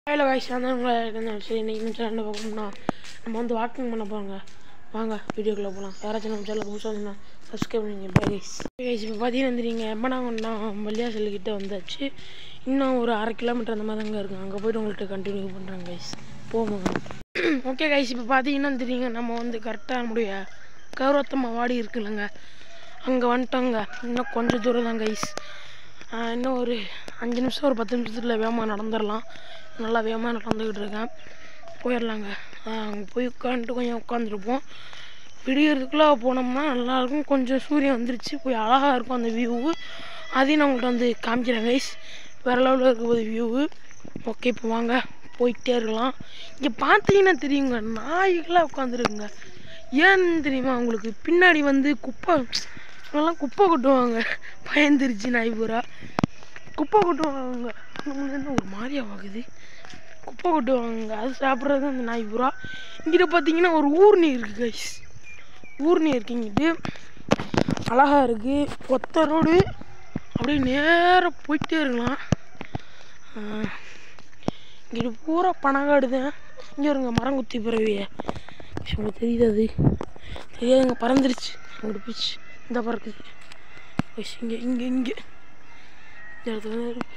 Hello guys நான் தான் உங்களை இருந்தேன் சரி இன்னைக்கு நம்ம சேனலில் பார்க்கணும்னா நம்ம வந்து வாக்கிங் பண்ண போகிறோங்க வாங்க வீடியோக்குள்ளே போகலாம் யாராச்சும் நம்ம சேனலுக்கு புதுசாக வந்தீங்கன்னா சப்ஸ்கிரைப் பண்ணிங்க பை கைஸ் கைஸ் இப்போ பார்த்தீங்கன்னா வந்துடுங்க எம்மனாங்கன்னா வள்ளியாசல்கிட்ட வந்தாச்சு இன்னும் ஒரு அரை கிலோமீட்டர் அந்த மாதிரி தாங்க இருக்குங்க அங்கே போய்ட்டு உங்கள்கிட்ட கண்டினியூ பண்ணுறேன் கைஸ் போவோங்க ஓகே கைஸ் இப்போ பார்த்தீங்கன்னா தெரியுங்க நம்ம வந்து கரெக்டாக நம்முடைய கௌரவத்தம்மா வாடி இருக்குல்லங்க அங்கே வந்துட்டோங்க இன்னும் கொஞ்சம் தூரம் தான் கைஸ் இன்னும் ஒரு அஞ்சு நிமிஷம் ஒரு பத்து நிமிஷத்தில் வேகமாக நடந்துடலாம் நல்லா வேகமாக நடந்துக்கிட்டு இருக்கேன் போயிடலாங்க அங்கே போய் உட்காந்துட்டு கொஞ்சம் உட்காந்துருப்போம் விடியறதுக்குள்ளே போனோம்னா நல்லாயிருக்கும் கொஞ்சம் சூரியன் வந்துருச்சு போய் அழகாக இருக்கும் அந்த வியூவு அதையும் நான் உங்கள்கிட்ட வந்து காமிக்கிறேன் கைஸ் வேறு லெவலில் இருக்கும் போது வியூவு ஓகே இப்போ வாங்க போயிட்டே இருக்கலாம் இங்கே பார்த்தீங்கன்னா தெரியுங்க நாய்களாக உட்காந்துருக்குங்க ஏன்னு தெரியுமா உங்களுக்கு பின்னாடி வந்து குப்பை இவங்கெல்லாம் குப்பை கொட்டுவாங்க பயந்துருச்சு நாய் பூரா குப்பை கொட்டுவாங்க நம்மளுக்கு என்ன ஒரு மாதிரியா ஆகுது குப்பை கொட்டுவாங்க அது சாப்பிட்றது அந்த நாய் பூரா இங்கிட்ட பார்த்தீங்கன்னா ஒரு ஊர்னி இருக்குது கைஸ் ஊர்னி இருக்கு இங்கிட்டு அழகாக இருக்குது ஒத்த ரோடு அப்படியே நேராக போயிட்டே இருக்கலாம் ஆஹ், இங்கிட்டு பூரா பனங்காடு தான் இங்கே இருங்க மரம் குத்தி பிறவிய உங்களுக்கு தெரியுது அது தெரியாதுங்க பறந்துருச்சு அங்கிட்டு போயிடுச்சு இந்த பறக்குது கைஸ் இங்கே இங்கே இங்கே இந்த இடத்துல தான் இருக்கு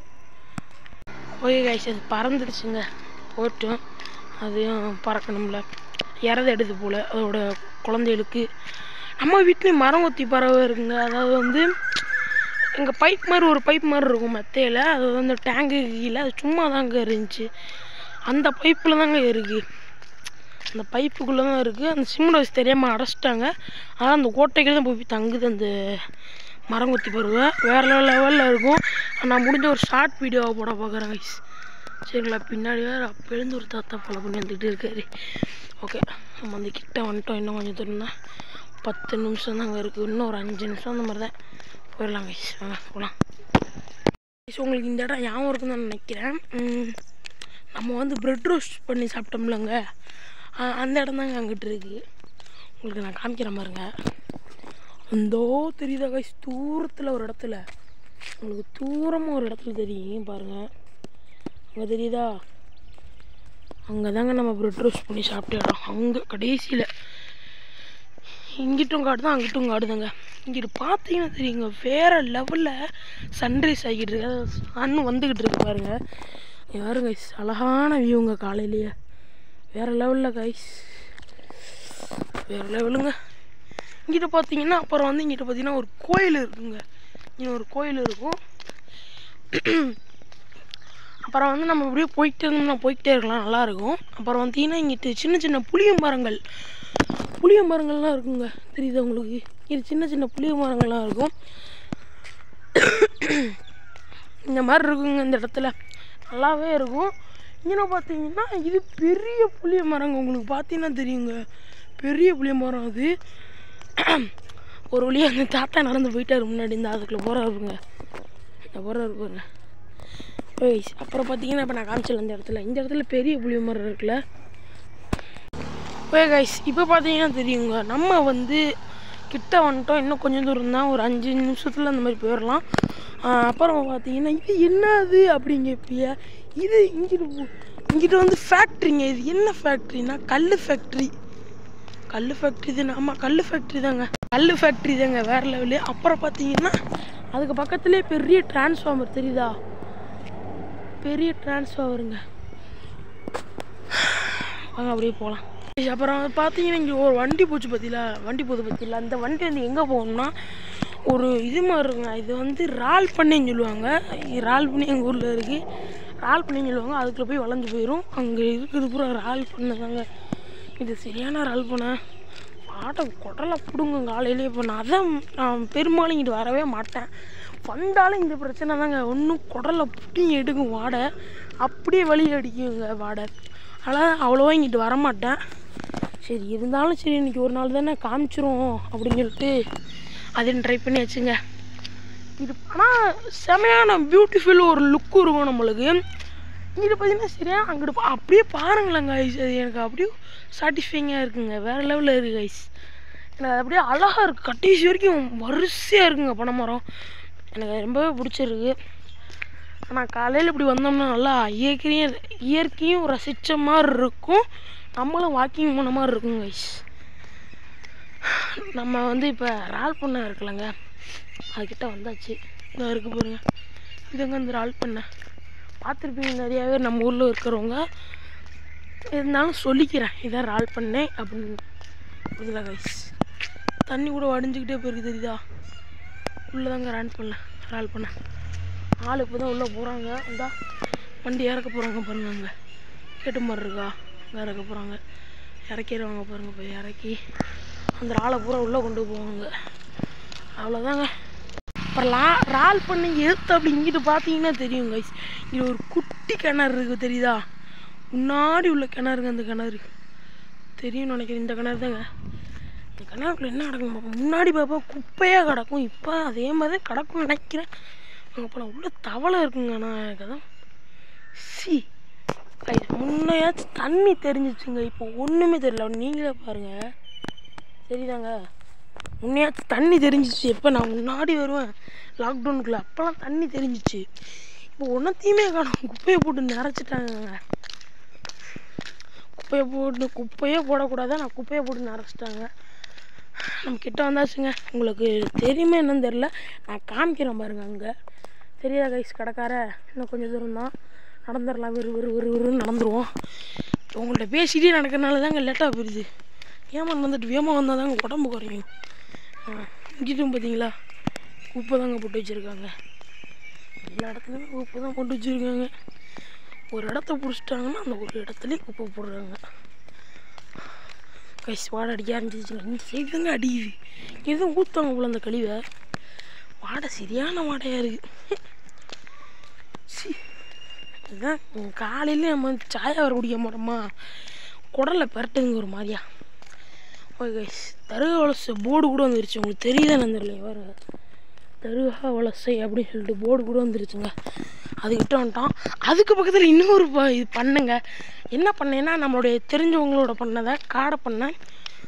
ஓகே கைஸ் அது பறந்துடுச்சுங்க போட்டும் அதையும் பறக்கணும்ல இறத எடுத்து போல் அதோட குழந்தைகளுக்கு நம்ம வீட்லேயும் மரம் கொத்தி பறவை இருக்குங்க அதாவது வந்து எங்கள் பைப் மாதிரி ஒரு பைப் மாதிரி இருக்கும் மெத்தையில் அது வந்து டேங்கு கீழே அது சும்மா தாங்க இருந்துச்சு அந்த பைப்பில் தாங்க இருக்குது அந்த பைப்புக்குள்ளே தான் இருக்குது அந்த சிமெண்ட் வச்சு தெரியாமல் அடைச்சிட்டாங்க ஆனால் அந்த கோட்டைகள் தான் போய் தங்குது அந்த மரங்கொத்தி பருவ வேறு லெவல் லெவலில் இருக்கும் நான் முடிஞ்ச ஒரு ஷார்ட் வீடியோவை போட பார்க்குறேன் கைஸ் சரிங்களா பின்னாடி வேறு அப்போலேருந்து ஒரு தாத்தா ஃபாலோ பண்ணி வந்துக்கிட்டு இருக்காரு ஓகே நம்ம வந்து கிட்ட வந்துட்டோம் இன்னும் கொஞ்சம் தூரம் தான் பத்து நிமிஷம் தாங்க இருக்குது இன்னும் ஒரு அஞ்சு நிமிஷம் அந்த மாதிரி தான் போயிடலாம் கைஸ் வாங்க போகலாம் கைஸ் உங்களுக்கு இந்த இடம் ஞாபகம் இருக்குன்னு நான் நினைக்கிறேன் உம், நம்ம வந்து பிரெட் ரோஸ்ட் பண்ணி சாப்பிட்டோம்லங்க அ- அந்த இடம் தாங்க அங்கிட்டு இருக்குது உங்களுக்கு நான் காமிக்கிறேன் பாருங்க அந்தோ தெரியுதா கைஸ் தூரத்தில் ஒரு இடத்துல உங்களுக்கு தூரமாக ஒரு இடத்துல தெரியும் பாருங்க அங்கே தெரியுதா அங்கே தாங்க நம்ம பிரெட் ரோஸ்ட் பண்ணி சாப்பிட்ட இடம் அங்கே கடைசியில் இங்கிட்டும் காடு தான் அங்கிட்டும் காடு தாங்க இங்கிட்டு பார்த்தீங்கன்னா தெரியுங்க வேறு லெவலில் சன்ரைஸ் ஆகிட்டு இருக்கு அதாவது சன் வந்துக்கிட்டு இருக்கு பாருங்க இங்க பாருங்க guys, அழகான வியூங்க காலையிலேயே வேறு லெவலில் கைஸ் வேறு லெவலுங்க இங்கிட்ட பார்த்தீங்கன்னா அப்புறம் வந்து இங்கிட்ட பார்த்தீங்கன்னா ஒரு கோயில் இருக்குங்க இங்கே ஒரு கோயில் இருக்கும் அப்புறம் வந்து நம்ம இப்படியே போயிட்டே இருந்தோம்னா போய்கிட்டே இருக்கலாம் நல்லாயிருக்கும் அப்புறம் பார்த்தீங்கன்னா இங்கிட்டு சின்ன சின்ன புளிய மரங்கள் புளிய மரங்கள்லாம் இருக்குங்க தெரியுதா உங்களுக்கு இது சின்ன சின்ன புளிய மரங்கள்லாம் இருக்கும் இந்த மாதிரி இருக்குங்க இந்த இடத்துல நல்லாவே இருக்கும் இங்கே பார்த்தீங்கன்னா இது பெரிய புளிய மரங்க உங்களுக்கு பார்த்தீங்கன்னா தெரியுங்க பெரிய புளிய மரம் அது ஒரு வழியாக அந்த தாத்தா நடந்து போயிட்டாரு முன்னாடி இந்த அதுக்குள்ளே போகிறாருங்க இந்த போகிறாரு பாருங்க ஓய் அப்புறம் பார்த்தீங்கன்னா இப்போ நான் காமிச்சல இந்த இடத்துல இந்த இடத்துல பெரிய புளிய மரம் இருக்குல்ல ஓகே கைஸ் இப்போ பார்த்தீங்கன்னா தெரியுங்க நம்ம வந்து கிட்ட வந்துட்டோம் இன்னும் கொஞ்சம் தூரம் தான் ஒரு அஞ்சு நிமிஷத்தில் அந்த மாதிரி போயிடலாம் ஆஹ் அப்புறம் பார்த்தீங்கன்னா இது என்னது அப்படிங்க இப்படியா இது இங்கிட்டு போ- இங்கிட்டு வந்து ஃபேக்ட்ரிங்க இது என்ன ஃபேக்ட்ரினா கல் ஃபேக்ட்ரி கல் ஃபேக்ட்ரி தானே ஆமாம் கல் ஃபேக்ட்ரி தாங்க கல் ஃபேக்ட்ரி தாங்க வேறு லெவலு அப்புறம் பார்த்தீங்கன்னா அதுக்கு பக்கத்துலேயே பெரிய டிரான்ஸ்ஃபார்மர் தெரியுதா பெரிய டிரான்ஸ்ஃபார்மருங்க வாங்க அப்படியே போகலாம் அப்புறம் பார்த்தீங்கன்னா இங்கே ஒரு வண்டி போச்சு பார்த்தீங்களா வண்டி போகுது பார்த்தீங்களா அந்த வண்டி வந்து எங்கே போகணும்னா ஒரு இது மாதிரி இருக்குங்க இது வந்து ரால் பண்ணைன்னு சொல்லுவாங்க இ- ரால் பண்ணி எங்கள் ஊரில் இருக்குது ரால் பண்ணைன்னு சொல்லுவாங்க அதுக்குள்ளே போய் வளைஞ்சு போயிடும் அங்கே இருக்கிறது பூரா ரால் பண்ணை தாங்க இது சரியான ரால் பண்ணை பாட்டை குடலை பிடுங்க காலையிலே இப்போ நான் அதான் நான் பெரும்பாலும் இங்கிட்டு வரவே மாட்டேன் வந்தாலும் இந்த பிரச்சனை தாங்க ஒன்றும் குடலை பிடிங்கி எடுக்கும் வாடை அப்படியே வழி அடிக்குங்க வாடை அதனால் அவ்வளோவா இங்கிட்டு வரமாட்டேன் சரி இருந்தாலும் சரி இன்னைக்கு ஒரு நாள் தானே காமிச்சிரும் அப்படின்னு சொல்லிட்டு அதையும் ட்ரை பண்ணி வச்சுங்க இது ஆனால் செமையான பியூட்டிஃபுல் ஒரு லுக் இருக்கும் நம்மளுக்கு இங்கிட்டு பார்த்தீங்கன்னா சரியா அங்கிட்டு பா- அப்படியே பாருங்களேன் கைஸ் அது எனக்கு அப்படியே சாட்டிஸ்ஃபைங்காக இருக்குங்க வேறு லெவலில் இருக்குது கைஸ் எனக்கு அது அப்படியே அழகாக இருக்குது கடைசி வரைக்கும் வரிசையாக இருக்குங்க பனைமரம் எனக்கு அது ரொம்பவே பிடிச்சிருக்கு ஆனால் காலையில் இப்படி வந்தோம்னா நல்லா இயற்கையும் இயற்கையும் ரசித்த மாதிரி இருக்கும் நம்மளும் வாக்கிங் போன மாதிரி இருக்கும் கைஸ் நம்ம வந்து இப்போ ரால் பண்ண இருக்குல்லங்க அதுக்கிட்ட வந்தாச்சு இதாக இருக்கு பாருங்க இதுங்க இந்த ரால் பண்ண பார்த்துருப்பீங்க நிறையா பேர் நம்ம ஊரில் இருக்கிறவங்க இருந்தாலும் சொல்லிக்கிறேன் இதான் ரால் பண்ணேன் அப்படின்னு புரியல கைஸ் தண்ணி கூட வடிஞ்சுக்கிட்டே போயிருக்கு தெரியுதா உள்ளே தாங்க ரான் பண்ண ரால் பண்ண ஆள் இப்போ தான் உள்ளே போகிறாங்க இந்தா வண்டி இறக்க போகிறாங்க பாருங்க அங்கே கேட்டு மாதிரி இருக்கா அங்கே இறக்க போகிறாங்க இறக்கிடுவாங்க பாருங்க போய் இறக்கி அந்த ராலை பூரா உள்ளே கொண்டு போவாங்க அவ்வளோதாங்க அப்புறம் லா ரால் பண்ணி எடுத்து அப்படி இங்கிட்டு பார்த்தீங்கன்னா தெரியும் கைஸ் இங்கே ஒரு குட்டி கிணறு இருக்குது தெரியுதா முன்னாடி உள்ள கிணறுங்க அந்த கிணறு தெரியும்னு நினைக்கிறேன் இந்த கிணறு தாங்க இந்த கிணறுக்குள்ள என்ன கிடக்கும் பார்ப்போம் முன்னாடி பார்ப்பா குப்பையாக கிடக்கும் இப்போ அதே மாதிரி கிடக்கும்னு நினைக்கிறேன் அங்கே போல உள்ள தவளை இருக்குங்க நான் எனக்கு அதான் சி கைஸ் முன்னையாச்சும் தண்ணி தெரிஞ்சிச்சுங்க இப்போ ஒன்றுமே தெரியல நீங்களே பாருங்கள் சரிதாங்க முன்னையாச்சும் தண்ணி தெரிஞ்சிச்சு எப்போ நான் முன்னாடி வருவேன் லாக்டவுனுக்குள்ளே அப்போல்லாம் தண்ணி தெரிஞ்சிச்சு இப்போ ஒன்றத்தையுமே காணும் குப்பையை போட்டு நிறச்சிட்டாங்க குப்பையை போட்டு குப்பையே போடக்கூடாது நான் குப்பையை போட்டு நிறச்சிட்டாங்க நம்ம கிட்ட வந்தாச்சுங்க உங்களுக்கு தெரியுமே என்னன்னு தெரில நான் காமிக்கிறேன் பாருங்க அங்கே தெரியாத கைஸ் கடைக்கார இன்னும் கொஞ்சம் தூரம் தான் நடந்துடலாம் விறு விறு விறு விறுன்னு நடந்துருவோம் உங்கள்கிட்ட பேசிகிட்டே நடக்கிறனால தாங்க லேட்டாக போயிடுது ஏமா வந்துட்டு வேகமாக வந்தால் தாங்க உடம்பு குறையும் இங்கிட்டும் பார்த்தீங்களா உப்பு தாங்க போட்டு வச்சுருக்காங்க எல்லா இடத்துலையுமே உப்பு தான் போட்டு வச்சுருக்காங்க ஒரு இடத்த பிடிச்சிட்டாங்கன்னா அந்த ஒரு இடத்துலையும் உப்பு போடுறாங்க கைஸ் வாடை அடிக்க ஆரம்பிச்சிச்சுங்க இந்த சைடு தாங்க அடிக்குது எதுவும் ஊற்றுவாங்க போல அந்த கழிவை வாடை சரியான வாடையாக இருக்குது சி இதுதான் காலையில நம்ம வந்து சாயா வர குடிக்க மாட்டோமா குடலை பரட்டுங்க ஒரு மாதிரியா ஓகே கைஸ் தருக வலசை போர்டு கூட வந்துருச்சு உங்களுக்கு தெரியுதானு தெரியல வேறு தருகா வலசை அப்படின்னு சொல்லிட்டு போர்டு கூட வந்துருச்சுங்க அதுக்கிட்ட வந்துட்டோம் அதுக்கு பக்கத்தில் இன்னொரு ப- இது பண்ணுங்க என்ன பண்ணேன்னா நம்மளுடைய தெரிஞ்சவங்களோட பண்ணதை காடை பண்ணேன்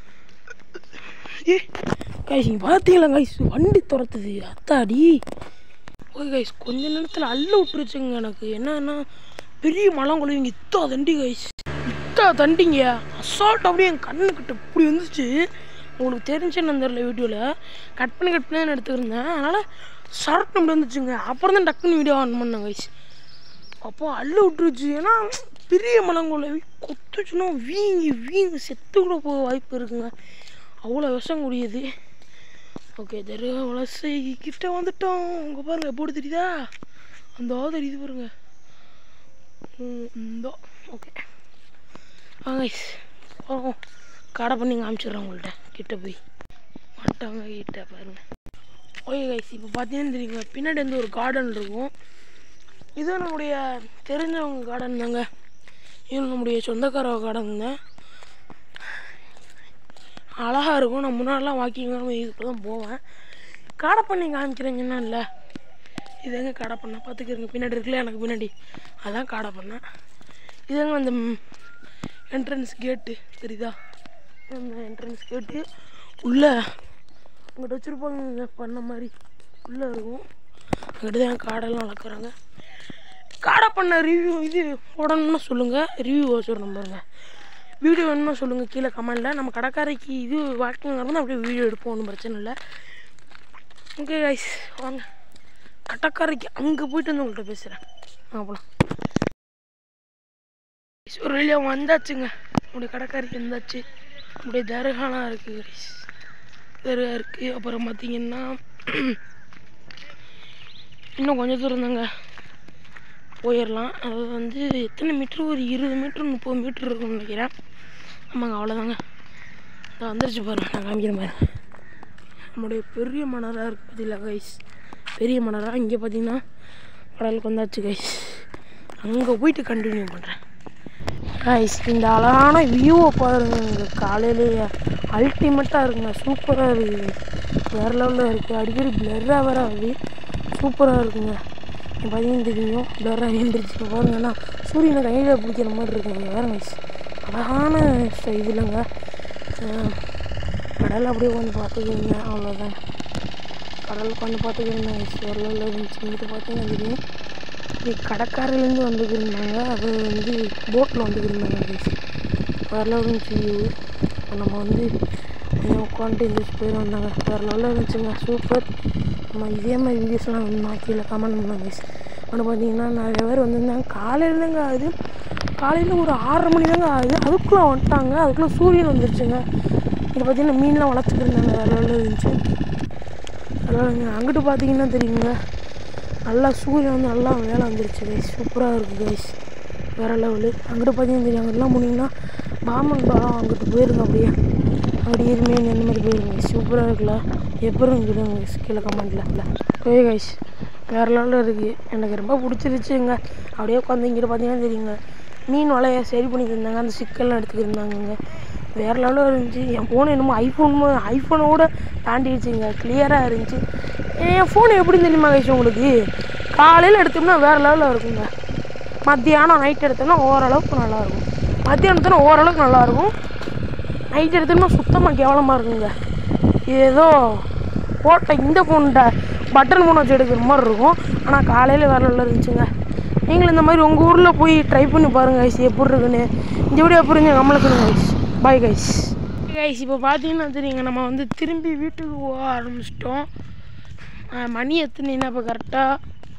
ஏ கைஸ் இங்கே பார்த்தீங்களா கைஸ் வண்டி துரத்துது அத்தாடி ஓகே கைஸ் கொஞ்ச நேரத்தில் அள்ள விட்டுருச்சுங்க எனக்கு என்னன்னா பெரிய மலங்குழவிங்க இத்தா தண்டி கைஸ் இத்தா தண்டிங்க அசால்ட் அப்படியே என் கண்ணுக்கிட்ட இப்படி வந்துச்சு உங்களுக்கு தெரிஞ்சுன்னு தெரியல வீடியோவில் கட் பண்ணி கட் பண்ணி தான் எடுத்துருந்தேன் அதனால் ஷார்ட் அப்படி வந்துச்சுங்க அப்புறம் தான் டக்குன்னு வீடியோ ஆன் பண்ணேன் கைஸ் அப்போ அள்ள விட்டுருச்சு ஏன்னா பெரிய மலங்குழவி கொத்துச்சுன்னா வீங்கி வீங்கி செத்து கூட போக வாய்ப்பு இருக்குங்க அவ்வளோ விஷம் கூடியது ஓகே தெரு வலசை கிட்ட வந்துட்டோம் உங்க பாருங்க எப்படி தெரியுதா அந்த தெரியுது பாருங்க ம், இந்தோ ஓகே வாங்க guys. போவோம் கடை பண்ணி காமிச்சிடுறேன் உங்கள்கிட்ட கிட்ட போய் வந்துட்டாங்க கிட்ட பாருங்க ஓகே கைஸ் இப்போ பார்த்தீங்கன்னா தெரியுங்க பின்னாடி வந்து ஒரு கார்டன் இருக்கும் இது நம்முடைய தெரிஞ்சவங்க கார்டன் தாங்க இது நம்முடைய சொந்தக்கார கார்டன் தான் அழகாக இருக்கும் நான் முன்னாடிலாம் வாக்கிங் இதுக்கு தான் போவேன் காடை பண்ணி காமிக்கிறேங்கன்னா இல்லை இதுங்க காடை பண்ண பார்த்துக்கிறங்க பின்னாடி இருக்குல்ல எனக்கு பின்னாடி அதான் காடை பண்ணேன் இதுங்க அந்த என்ட்ரன்ஸ் கேட்டு தெரியுதா அந்த என்ட்ரன்ஸ் கேட்டு உள்ளே அங்கிட்ட வச்சுருப்பாங்க பண்ண மாதிரி உள்ளே இருக்கும் அங்கிட்ட தான் காடெல்லாம் வளர்க்குறாங்க காடை பண்ண ரிவ்யூ இது போடணும்னா சொல்லுங்கள் ரிவ்யூ சொல்கிறேன் பாருங்க வீடியோ வேணும்னா சொல்லுங்கள் கீழே கமெண்டில் நம்ம கடைக்காரைக்கு இது வாக்கிங் நடந்தால் அப்படியே வீடியோ எடுப்போம் ஒன்றும் பிரச்சனை இல்லை ஓகே கைஸ் வாங்க கடைக்காரைக்கு அங்கே போயிட்டு வந்து உங்கள்கிட்ட பேசுகிறேன் வாங்க போகலாம் ஒரு வழியாக வந்தாச்சுங்க நம்முடைய கடைக்காரைக்கு வந்தாச்சு நம்முடைய தர்காலாம் இருக்குது கைஸ் தர்கா இருக்குது அப்புறம் பார்த்தீங்கன்னா இன்னும் கொஞ்சம் தூரம் தாங்க போயிடலாம் அது வந்து எத்தனை மீட்ரு ஒரு இருபது மீட்ரு முப்பது மீட்ரு இருக்கும்னு நினைக்கிறேன் ஆமாங்க அவ்வளோதாங்க நான் வந்துருச்சு பாருங்க நான் காமிக்கிறேன் பாருங்க நம்முடைய பெரிய மணராக இருக்குது பார்த்தீங்களா கைஸ் பெரிய மணராக இங்கே பார்த்தீங்கன்னா கடலுக்கு வந்தாச்சு கைஸ் அங்கே போயிட்டு கண்டினியூ பண்ணுறேன் கைஸ் இந்த அழகான வியூவை பாருங்க இங்கே காலையிலேயே அல்டிமேட்டாக இருக்குங்க சூப்பராக இருக்குது வேறு லெவலில் இருக்குது அடிக்கடி பிளர்ராக வேற ஆகுது சூப்பராக இருக்குங்க இங்க பார்த்தீங்கன்னா தெரியும் பிளர்ராக நின்றுச்சு பாருங்கன்னா சூரியனை கையில் பிடிக்கிற மாதிரி இருக்குங்க வேறு கைஸ் அழகான ச- இது இல்லைங்க அஹ் கடல் அப்படியே உட்காந்து பார்த்துக்கிறீங்க அவ்வளோதான் கடல் உட்காந்து பார்த்துக்கிறீங்க கைஸ் வேறு லெவலில் இருந்துச்சு இங்கிட்டு பார்த்தீங்கன்னா தெரியும் இது கடற்கரையிலேருந்து வந்துக்கிருந்தாங்க அது வந்து போட்டில் வந்துக்கிருந்தாங்க கைஸ் வேறு லெவல் இருந்துச்சு view. இப்போ நம்ம வந்து கொஞ்சம் உட்காந்துட்டு எந்திரிச்சு போயிடும் வந்தாங்க வேறு லெவலில் இருந்துச்சுங்க சூப்பர் நம்ம இதே மாதிரி வீடியோஸ்லாம் வந்து நான் கீழே கமெண்ட் பண்ணாங்க கைஸ் ஆனால் பார்த்தீங்கன்னா நிறைய பேர் வந்திருந்தாங்க காலையிலேருந்துங்க ஆகுது காலையில் ஒரு ஆறரை மணி தாங்க ஆகுது அதுக்குள்ளே வந்துட்டாங்க அதுக்குள்ளே சூரியன் வந்துருச்சுங்க இங்கே பார்த்தீங்கன்னா மீன்லாம் வளர்த்துக்கிருந்தாங்க வேறு லெவலில் இருந்துச்சு அதாவது அங்கிட்டு பார்த்தீங்கன்னா தெரியுங்க நல்லா சூரியன் வந்து நல்லா மேலே வந்துருச்சு கைஸ் சூப்பராக இருக்குது கைஸ் வேறு லெவலு அங்கிட்டு பார்த்தீங்கன்னா தெரியும் அங்கிட்டலாம் போனீங்கன்னா பாமன் பாலம் அங்கிட்டு போயிருங்க அப்படியே அங்கிட்டு எருமேன் அந்த மாதிரி போயிருங்க சூப்பராக இருக்குல்ல எப்படி இருக்குதுங்க கைஸ் கீழே கமெண்ட்டில் ஓகே கைஸ் வேறு லெவலில் இருக்குது எனக்கு ரொம்ப பிடிச்சிருச்சுங்க அப்படியே உட்காந்து இங்கிட்டு பார்த்தீங்கன்னா தெரியுங்க மீன் வலையை சரி பண்ணிட்டு இருந்தாங்க அந்த சிக்கல்லாம் எடுத்துக்கிருந்தாங்கங்க வேறு லெவலில் இருந்துச்சு என் ஃபோன் என்னமோ ஐஃபோன் ஐஃபோனோட தாண்டிடுச்சுங்க கிளியராக இருந்துச்சு என் ஃபோன் எப்படி தெரியுமா கைஸ் உங்களுக்கு காலையில் எடுத்தோம்னா வேறு லெவலில் இருக்குங்க மத்தியானம் நைட் எடுத்தோம்னா ஓரளவுக்கு நல்லாயிருக்கும் மத்தியானம் எடுத்தோம்னா ஓரளவுக்கு நல்லாயிருக்கும் நைட் எடுத்தோம்னா சுத்தமாக கேவலமாக இருக்குங்க இது ஏதோ போட்ட இந்த ஃபோன்கிட்ட பட்டன் ஃபோன் வச்சு எடுக்கிற மாதிரி இருக்கும் ஆனால் காலையில் வேறு லெவலில் இருந்துச்சுங்க நீங்களும் இந்த மாதிரி உங்கள் ஊரில் போய் ட்ரை பண்ணி பாருங்க கைஸ் எப்படி இருக்குன்னு இந்த வீடியோ எப்படி இருந்துச்சு நம்மளை சொல்லுங்க கைஸ் பாய் கைஸ் கைஸ் இப்போ பார்த்தீங்கன்னா தெரியுங்க நம்ம வந்து திரும்பி வீட்டுக்கு போக ஆரம்பிச்சிட்டோம் மணி எத்தனைன்னா இப்போ கரெக்டாக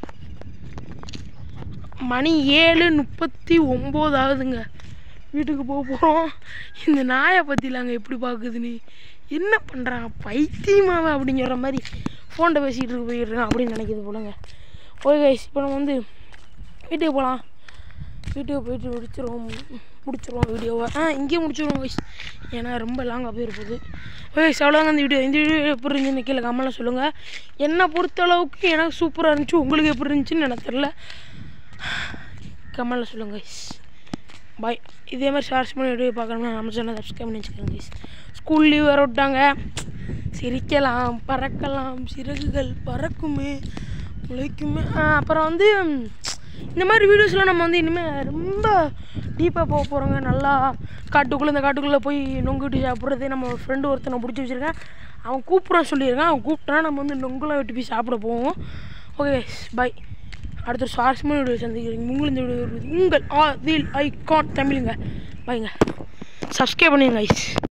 மணி ஏழு முப்பத்தி ஒம்பது ஆகுதுங்க வீட்டுக்கு போக போகிறோம் இந்த நாயை பற்றிலாங்க எப்படி பார்க்குதுன்னு என்ன பண்ணுறான் பைத்தியமாவன் அப்படிங்கிற மாதிரி ஃபோன்கிட்ட பேசிகிட்டு இருக்கு போயிடுறான் அப்படின்னு நினைக்கிது போலங்க ஓகே கைஸ் இப்போ நம்ம வந்து வீட்டுக்கு போகலாம் வீட்டுக்கு போயிட்டு முடிச்சிருவோம் முடிச்சிருவோம் வீடியோவை ஆ இங்கேயே முடிச்சிருவோம் கைஸ் ஏன்னா ரொம்ப லாங்காக போயிருப்போது ஓகே அவ்வளோதாங்க இந்த வீடியோ இந்த வீடியோ எப்படி இருந்துச்சுன்னு கீழே கமெண்ட்ல சொல்லுங்கள் என்னை பொறுத்த அளவுக்கு எனக்கு சூப்பராக இருந்துச்சு உங்களுக்கு எப்படி இருந்துச்சுன்னு எனக்கு தெரில கமெண்ட்ல சொல்லுங்கள் கைஸ் பாய் இதே மாதிரி ஷார்ட்ஸ் பண்ணி வீடியோ பார்க்கணும்னா நம்ம சேனல் சப்ஸ்கிரைப் பண்ணி வச்சுக்கோங்க கைஸ் ஸ்கூல் லீவ் வேறு விட்டாங்க சிரிக்கலாம் பறக்கலாம் சிறகுகள் பறக்குமே முளைக்குமே ஆ, அப்புறம் வந்து ம், இந்த மாதிரி வீடியோஸ்லாம் நம்ம வந்து இனிமேல் ரொம்ப டீப்பாக போக போகிறோங்க நல்லா காட்டுக்குள்ளே இந்த காட்டுக்குள்ளே போய் நொங்குட்டி சாப்பிட்றது நம்ம ஃப்ரெண்டு ஒருத்தனை பிடிச்சி வச்சுருக்கேன் அவன் கூப்பிட்றான்னு சொல்லியிருக்கான் அவன் கூப்பிட்டானா நம்ம வந்து நொங்குலாம் வெட்டி போய் சாப்பிட போவோம் ஓகே பாய் அடுத்த ஒரு சுவாரஸ்யமான வீடியோ சந்திக்கிறீங்க உங்களும் இந்த வீடியோ உங்கள் ஆ வீல் ஐ கான் தமிழுங்க பாய்ங்க சப்ஸ்கிரைப் பண்ணுங்க guys